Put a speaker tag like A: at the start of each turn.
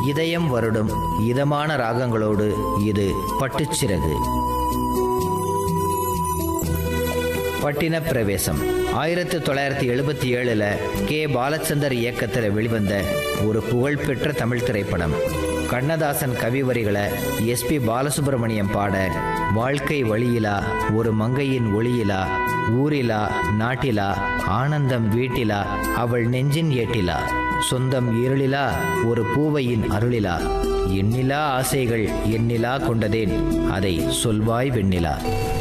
A: இதயம் வருடும் இதமான ராகங்களோடு இது பட்டுச்சிறகு பட்டின பிரவேசம் ஆயிரத்தி தொள்ளாயிரத்தி எழுபத்தி ஏழுல கே பாலச்சந்தர் இயக்கத்தில் வெளிவந்த ஒரு புகழ்பெற்ற தமிழ் திரைப்படம் கண்ணதாசன் கவிவரிகளை எஸ்பி பாலசுப்ரமணியம் பாட வாழ்க்கை வழியிலா ஒரு மங்கையின் ஒளியிலா ஊரிலா நாட்டிலா ஆனந்தம் வீட்டிலா அவள் நெஞ்சின் ஏட்டிலா சொந்தம் இருளிலா ஒரு பூவையின் அருளிலா எண்ணிலா ஆசைகள் எண்ணிலா கொண்டதேன் அதை சொல்வாய் வெண்ணிலா